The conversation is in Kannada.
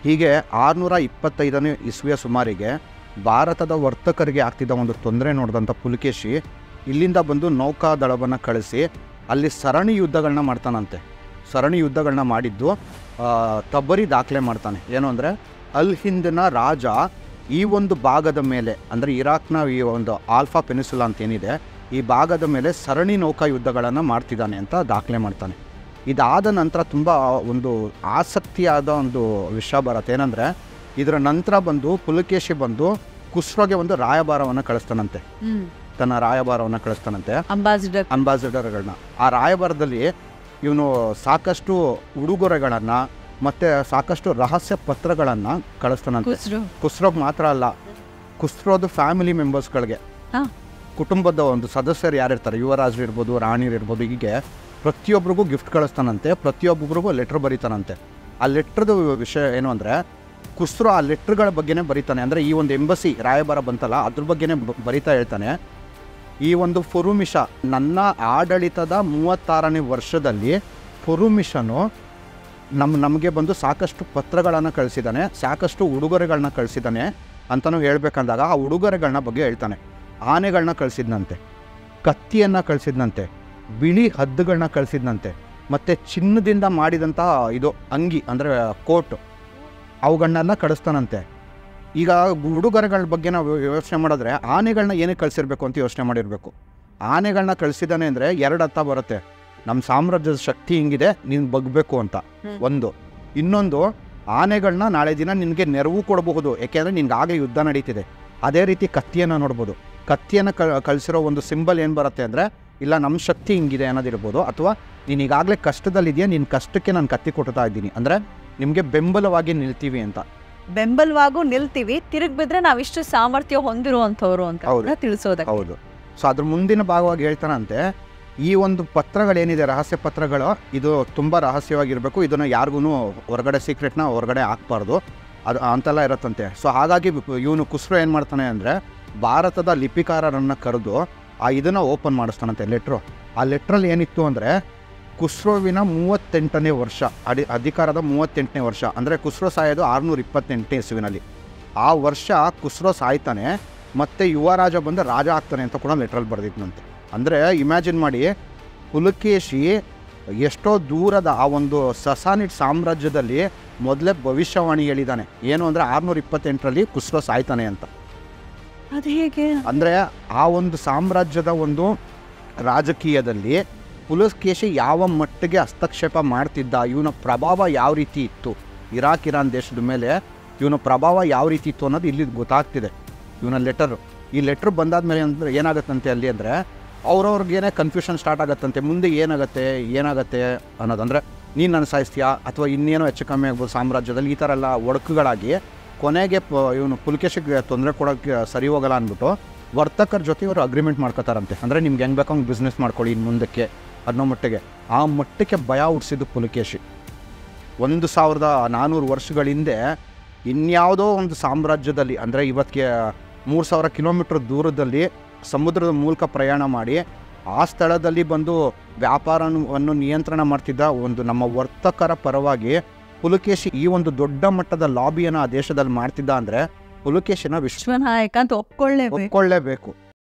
ಹೀಗೆ ಆರುನೂರ ಇಪ್ಪತ್ತೈದನೇ ಇಸ್ವಿಯ ಸುಮಾರಿಗೆ ಭಾರತದ ವರ್ತಕರಿಗೆ ಆಗ್ತಿದ್ದ ಒಂದು ತೊಂದರೆ ನೋಡಿದಂಥ ಪುಲಕೇಶಿ ಇಲ್ಲಿಂದ ಬಂದು ನೌಕಾದಳವನ್ನು ಕಳಿಸಿ ಅಲ್ಲಿ ಸರಣಿ ಯುದ್ಧಗಳನ್ನ ಮಾಡ್ತಾನಂತೆ ಸರಣಿ ಯುದ್ಧಗಳನ್ನ ಮಾಡಿದ್ದು ಆ, ತಬ್ಬರಿ ದಾಖಲೆ ಮಾಡ್ತಾನೆ ಏನು ಅಂದರೆ ಅಲ್ ಹಿಂದಿನ ರಾಜ ಈ ಒಂದು ಭಾಗದ ಮೇಲೆ ಅಂದರೆ ಇರಾಕ್ನ ಈ ಒಂದು ಆಲ್ಫಾ ಪೆನಿಸುಲಾ ಅಂತ ಏನಿದೆ ಈ ಭಾಗದ ಮೇಲೆ ಸರಣಿ ನೌಕಾ ಯುದ್ಧಗಳನ್ನು ಮಾಡ್ತಿದ್ದಾನೆ ಅಂತ ದಾಖಲೆ ಮಾಡ್ತಾನೆ ಇದಾದ ನಂತರ ತುಂಬ ಒಂದು ಆಸಕ್ತಿಯಾದ ಒಂದು ವಿಷಯ ಬರುತ್ತೆ ಏನಂದರೆ ಇದರ ನಂತರ ಬಂದು ಪುಲಕೇಶಿ ಬಂದು ಕುಸ್ರೋಗೆ ಒಂದು ರಾಯಭಾರವನ್ನು ಕಳಿಸ್ತಾನಂತೆ ಹ್ಮ್ ತನ್ನ ರಾಯಭಾರವನ್ನು ಕಳಿಸ್ತಾನಂತೆ ಅಂಬಾಸಿಡರ್ ಅಂಬಾಸಿಡರ್ಗಳನ್ನ ಆ ರಾಯಭಾರದಲ್ಲಿ ಇವನು ಸಾಕಷ್ಟು ಉಡುಗೊರೆಗಳನ್ನು ಮತ್ತು ಸಾಕಷ್ಟು ರಹಸ್ಯ ಪತ್ರಗಳನ್ನು ಕಳಿಸ್ತಾನಂತೆ ಕುಸ್ರು ಕುಸ್ರೋಗ್ ಮಾತ್ರ ಅಲ್ಲ ಕುಸ್ರೋದು ಫ್ಯಾಮಿಲಿ ಮೆಂಬರ್ಸ್ಗಳಿಗೆ ಹಾ ಕುಟುಂಬದ ಒಂದು ಸದಸ್ಯರು ಯಾರಿರ್ತಾರೆ ಯುವರಾಜರು ಇರ್ಬೋದು ರಾಣಿರು ಇರ್ಬೋದು ಹೀಗೆ ಪ್ರತಿಯೊಬ್ಬರಿಗೂ ಗಿಫ್ಟ್ ಕಳಿಸ್ತಾನಂತೆ ಪ್ರತಿಯೊಬ್ಬರಿಗೂ ಲೆಟ್ರ್ ಬರೀತಾನಂತೆ ಆ ಲೆಟ್ರದ್ದು ವಿಷಯ ಏನು ಅಂದರೆ ಕುಸ್ರು ಆ ಲೆಟ್ರ್ಗಳ ಬಗ್ಗೆನೇ ಬರೀತಾನೆ ಅಂದರೆ ಈ ಒಂದು ಎಂಬಸಿ ರಾಯಭಾರ ಬಂತಲ್ಲ ಅದ್ರ ಬಗ್ಗೆನೇ ಬ- ಬರೀತಾ ಹೇಳ್ತಾನೆ ಈ ಒಂದು ಫುರುಮಿಷ ನನ್ನ ಆಡಳಿತದ ಮೂವತ್ತಾರನೇ ವರ್ಷದಲ್ಲಿ ಫುರುಮಿಷನು ನಮ್ಮ ನಮಗೆ ಬಂದು ಸಾಕಷ್ಟು ಪತ್ರಗಳನ್ನು ಕಳಿಸಿದ್ದಾನೆ ಸಾಕಷ್ಟು ಉಡುಗೊರೆಗಳನ್ನ ಕಳಿಸಿದ್ದಾನೆ ಅಂತಲೂ ಹೇಳ್ಬೇಕಂದಾಗ ಆ ಉಡುಗೊರೆಗಳನ್ನ ಬಗ್ಗೆ ಹೇಳ್ತಾನೆ ಆನೆಗಳನ್ನ ಕಳಿಸಿದ್ನಂತೆ ಕತ್ತಿಯನ್ನು ಕಳಿಸಿದ್ನಂತೆ ಬಿಳಿ ಹದ್ದುಗಳನ್ನ ಕಳಿಸಿದ್ನಂತೆ ಮತ್ತು ಚಿನ್ನದಿಂದ ಮಾಡಿದಂಥ ಇದು ಅಂಗಿ ಅಂದರೆ ಕೋಟ್ ಅವುಗಳನ್ನೆಲ್ಲ ಕಳಿಸ್ತಾನಂತೆ ಈಗ ಉಡುಗೊರೆಗಳ ಬಗ್ಗೆ ನಾವು ಯೋಚನೆ ಮಾಡಿದ್ರೆ ಆನೆಗಳನ್ನ ಏನಕ್ಕೆ ಕಳಿಸಿರ್ಬೇಕು ಅಂತ ಯೋಚನೆ ಮಾಡಿರಬೇಕು ಆನೆಗಳನ್ನ ಕಳಿಸಿದ್ದಾನೆ ಅಂದರೆ ಎರಡು ಅರ್ಥ ಬರುತ್ತೆ ನಮ್ಮ ಸಾಮ್ರಾಜ್ಯದ ಶಕ್ತಿ ಹಿಂಗಿದೆ ನೀನು ಬಗ್ಬೇಕು ಅಂತ ಹ್ಮ್. ಒಂದು ಇನ್ನೊಂದು ಆನೆಗಳನ್ನ ನಾಳೆ ದಿನ ನಿನಗೆ ನೆರವು ಕೊಡಬಹುದು ಯಾಕೆಂದರೆ ನಿನ್ಗಾಗಲೇ ಯುದ್ಧ ನಡೀತಿದೆ ಅದೇ ರೀತಿ ಕತ್ತಿಯನ್ನು ನೋಡ್ಬೋದು ಕತ್ತಿಯನ್ನು ಕ ಕಳಿಸಿರೋ ಒಂದು ಸಿಂಬಲ್ ಏನು ಬರುತ್ತೆ ಅಂದರೆ ಇಲ್ಲ ನಮ್ಮ ಶಕ್ತಿ ಹಿಂಗಿದೆ ಅನ್ನೋದಿರ್ಬೋದು ಅಥವಾ ನೀನು ಈಗಾಗಲೇ ಕಷ್ಟದಲ್ಲಿದೆಯಾ ನಿನ್ನ ಕಷ್ಟಕ್ಕೆ ನಾನು ಕತ್ತಿ ಕೊಡ್ತಾ ಇದ್ದೀನಿ ಅಂದರೆ ನಿಮಗೆ ಬೆಂಬಲವಾಗಿ ನಿಲ್ತೀವಿ ಅಂತ ಬೆಂಬಲವಾಗೂ ನಿಲ್ತೀವಿ ತಿರುಗ್ ಬಿದ್ರೆ ನಾವಿಷ್ಟು ಸಾಮರ್ಥ್ಯ ಹೊಂದಿರುವಂಥವ್ರು ಅಂತ ಹೌದು. ಕೂಡ ತಿಳಿಸೋದಕ್ಕೆ ಹೌದು ಸೊ ಅದ್ರ ಮುಂದಿನ ಭಾಗವಾಗಿ ಹೇಳ್ತಾನಂತೆ ಈ ಒಂದು ಪತ್ರಗಳೇನಿದೆ ರಹಸ್ಯ ಪತ್ರಗಳು ಇದು ತುಂಬ ರಹಸ್ಯವಾಗಿರಬೇಕು ಇದನ್ನು ಯಾರಿಗೂ ಹೊರಗಡೆ ಸೀಕ್ರೆಟ್ನ ಹೊರಗಡೆ ಹಾಕ್ಬಾರ್ದು ಅದು ಅಂತೆಲ್ಲ ಇರುತ್ತಂತೆ ಸೊ ಹಾಗಾಗಿ ಇವನು ಕುಸ್ರು ಏನು ಮಾಡ್ತಾನೆ ಅಂದರೆ ಭಾರತದ ಲಿಪಿಕಾರರನ್ನು ಕರೆದು ಆ ಇದನ್ನು ಓಪನ್ ಮಾಡಿಸ್ತಾನಂತೆ ಲೆಟ್ರು ಆ ಲೆಟ್ರಲ್ಲಿ ಏನಿತ್ತು ಅಂದರೆ ಕುಸ್ರೋವಿನ ಮೂವತ್ತೆಂಟನೇ ವರ್ಷ ಅಡಿ ಅಧಿಕಾರದ ಮೂವತ್ತೆಂಟನೇ ವರ್ಷ ಅಂದರೆ ಕುಸ್ರೋ ಸಾಯೋದು ಆರುನೂರ ಇಪ್ಪತ್ತೆಂಟನೇ ಇಸುವಿನಲ್ಲಿ ಆ ವರ್ಷ ಕುಸ್ರೋ ಸಾಯ್ತಾನೆ ಮತ್ತೆ ಯುವರಾಜ ಬಂದು ರಾಜ ಆಗ್ತಾನೆ ಅಂತ ಕೂಡ ಲೆಟ್ರಲ್ಲಿ ಬರೆದಿದ್ನಂತೆ ಅಂದರೆ ಇಮ್ಯಾಜಿನ್ ಮಾಡಿ ಪುಲಕೇಶಿ ಎಷ್ಟೋ ದೂರದ ಆ ಒಂದು ಸಸಾನಿಟ್ ಸಾಮ್ರಾಜ್ಯದಲ್ಲಿ ಮೊದಲೇ ಭವಿಷ್ಯವಾಣಿ ಹೇಳಿದ್ದಾನೆ ಏನು ಅಂದರೆ ಆರುನೂರ ಇಪ್ಪತ್ತೆಂಟರಲ್ಲಿ ಕುಸ್ರೋ ಸಾಯ್ತಾನೆ ಅಂತ ಅದು ಹೇಗೆ ಅಂದರೆ ಆ ಒಂದು ಸಾಮ್ರಾಜ್ಯದ ಒಂದು ರಾಜಕೀಯದಲ್ಲಿ ಪುಲಕೇಶಿ ಯಾವ ಮಟ್ಟಿಗೆ ಹಸ್ತಕ್ಷೇಪ ಮಾಡ್ತಿದ್ದ ಇವನ ಪ್ರಭಾವ ಯಾವ ರೀತಿ ಇತ್ತು ಇರಾಕ್ ಇರಾನ್ ದೇಶದ ಮೇಲೆ ಇವನ ಪ್ರಭಾವ ಯಾವ ರೀತಿ ಇತ್ತು ಅನ್ನೋದು ಇಲ್ಲಿ ಗೊತ್ತಾಗ್ತಿದೆ ಇವನ ಲೆಟರು ಈ ಲೆಟ್ರ್ ಬಂದಾದ್ಮೇಲೆ ಅಂದರೆ ಏನಾಗುತ್ತಂತೆ ಅಲ್ಲಿ ಅಂದರೆ ಅವ್ರವ್ರಿಗೇನೆ ಕನ್ಫ್ಯೂಷನ್ ಸ್ಟಾರ್ಟ್ ಆಗುತ್ತಂತೆ ಮುಂದೆ ಏನಾಗುತ್ತೆ ಏನಾಗುತ್ತೆ ಅನ್ನೋದಂದರೆ ನೀನು ನನ್ನ ಸಾಯಿಸ್ತೀಯಾ ಅಥವಾ ಇನ್ನೇನೋ ಹೆಚ್ಚು ಕಮ್ಮಿ ಆಗ್ಬೋದು ಸಾಮ್ರಾಜ್ಯದಲ್ಲಿ ಈ ಥರ ಎಲ್ಲ ಒಡಕುಗಳಾಗಿ ಕೊನೆಗೆ ಪ ಇವನು ಪುಲಕೇಶಿಗೆ ತೊಂದರೆ ಕೊಡೋಕ್ಕೆ ಸರಿ ಹೋಗಲ್ಲ ಅಂದ್ಬಿಟ್ಟು ವರ್ತಕರ ಜೊತೆ ಇವರು ಅಗ್ರಿಮೆಂಟ್ ಮಾಡ್ಕೋತಾರಂತೆ ಅಂದರೆ ನಿಮ್ಗೆ ಹೆಂಗೆ ಬೇಕೋ ಹಂಗೆ ಬಿಸ್ನೆಸ್ ಮಾಡ್ಕೊಳ್ಳಿ ಇನ್ನು ಮುಂದಕ್ಕೆ ಅನ್ನೋ ಮಟ್ಟಿಗೆ ಆ ಮಟ್ಟಕ್ಕೆ ಭಯ ಹುಟ್ಟಿಸಿದ್ದು ಪುಲಕೇಶಿ ಒಂದು ಸಾವಿರದ ನಾನ್ನೂರು ವರ್ಷಗಳ ಹಿಂದೆ ಇನ್ಯಾವುದೋ ಒಂದು ಸಾಮ್ರಾಜ್ಯದಲ್ಲಿ ಅಂದರೆ ಇವತ್ತಿಗೆ ಮೂರು ಸಾವಿರ ಕಿಲೋಮೀಟ್ರ್ ದೂರದಲ್ಲಿ ಸಮುದ್ರದ ಮೂಲಕ ಪ್ರಯಾಣ ಮಾಡಿ ಆ ಸ್ಥಳದಲ್ಲಿ ಬಂದು ವ್ಯಾಪಾರವನ್ನು ನಿಯಂತ್ರಣ ಮಾಡ್ತಿದ್ದ ಒಂದು ನಮ್ಮ ವರ್ತಕರ ಪರವಾಗಿ ಪುಲಕೇಶಿ ಈ ಒಂದು ದೊಡ್ಡ ಮಟ್ಟದ ಲಾಬಿಯನ್ನು ಆ ದೇಶದಲ್ಲಿ ಮಾಡ್ತಿದ್ದ ಅಂದರೆ ಪುಲಕೇಶಿನ ವಿಶ್ವ ವಿಶ್ವನಾಯಕ ಅಂತ ಒಪ್ಕೊಳ್ಳೇಬೇಕು ಒಪ್ಕೊಳ್ಳೇಬೇಕು